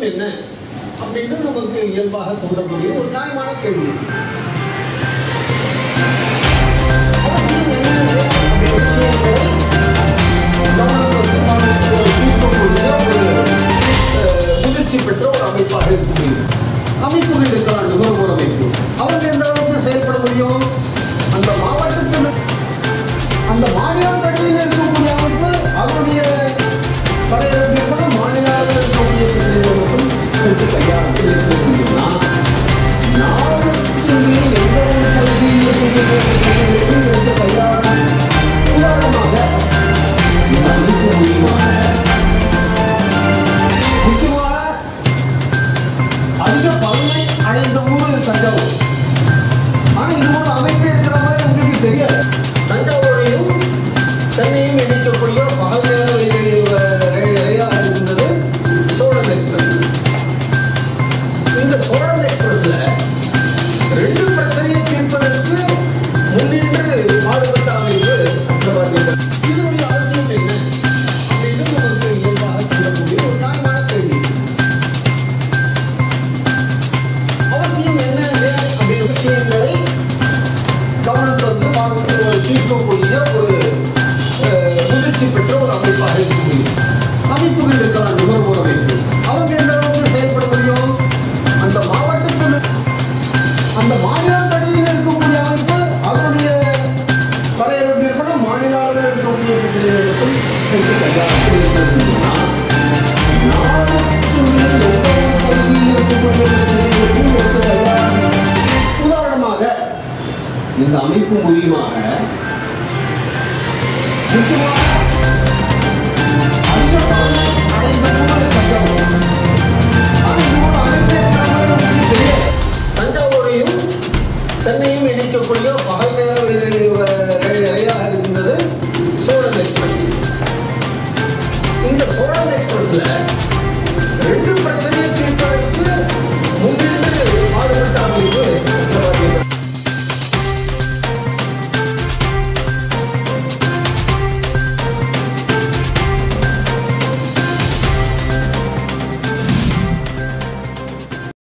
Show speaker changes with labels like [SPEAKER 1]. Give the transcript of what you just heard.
[SPEAKER 1] அவசியம் என்ன அப்படின்னு நமக்கு இயல்பாக தோன்றக்கூடிய ஒரு நியாயமான கேள்வி அவசியம் என்ன அப்படின்ற விஷயங்களை கவனத்திற்கு கவனத்தில் ஒரு தீர்க்கக்கூடிய ஒரு அஹ், முதிர்ச்சி பெற்ற ஒரு அமைப்பாக இருக்க முடியும் அமைப்புகள் இருக்கலாம் நுகர்வோர் அமைப்பு அவங்க எந்த அளவுக்கு செயல்பட முடியும் அந்த மாவட்டத்தில் அந்த மாநில கட்சியில் இருக்கக்கூடிய அமைப்பு அதனுடைய படையெடுப்பு மாநில அளவில் இருக்கக்கூடிய பிரச்சனைகளை மட்டும் எடுத்து கையாளத்தில் இருக்க முடியும்னா நாடுக்கு மேல் எந்த ஒரு பகுதியில் இருக்கக்கூடிய பிரச்சனைகளையும் எடுத்து கையாள உதாரணமாக இந்த அமைப்பு மூலியமாக முக்கியமான அதிக பலனை அடைந்த ஊர் தஞ்சாவூர் ஆனா இது ஒரு அமைப்பு இருக்கிற மாதிரி உங்களுக்கு தெரியாது தஞ்சாவூரையும் சென்னையும் இணைக்கக்கூடிய பகல் நேர ரயில் ரயிலாக இருந்தது சோழன் எக்ஸ்பிரஸ் இந்த சோழன் எக்ஸ்பிரஸ்ல ரெண்டு பிரச்சனையை தீர்ப்பதற்கு முன்னின்று பாடுபட்ட அமைப்பு இந்த மாதிரி. இதனுடைய அவசியம் என்ன அப்படின்னு நமக்கு இயல்பாக சொல்லக்கூடிய ஒரு நியாயமான கேள்வி அவசியம் என்ன அப்படின்ற விஷயங்களை கவனத்திற்கு பார்த்து ஒரு தீர்க்கக்கூடிய ஒரு அஹ், முதிர்ச்சி பெற்ற ஒரு அமைப்பாக இருக்க முடியும் அமைப்புகள் இருக்கலாம் நுகர்வோர் அமைப்பு அவங்க எந்த அளவுக்கு செயல்பட முடியும் அந்த மாவட்டத்தில் அந்த மாநில கடையில் இருக்கக்கூடிய அமைப்பு அதனுடைய படையெடுப்பு ஏற்பட மாநில அளவில் இருக்கக்கூடிய பிரச்சனைகளுக்கும் எடுத்து கையாளத்தில் இருக்க முடியும்னா நாடுக்குள்ளே எந்த ஒரு பகுதியில் இருக்கக்கூடிய பிரச்சனைகளையும் எடுத்து கையாள உதாரணமாக இந்த அமைப்பு மூலியமாக முக்கியமான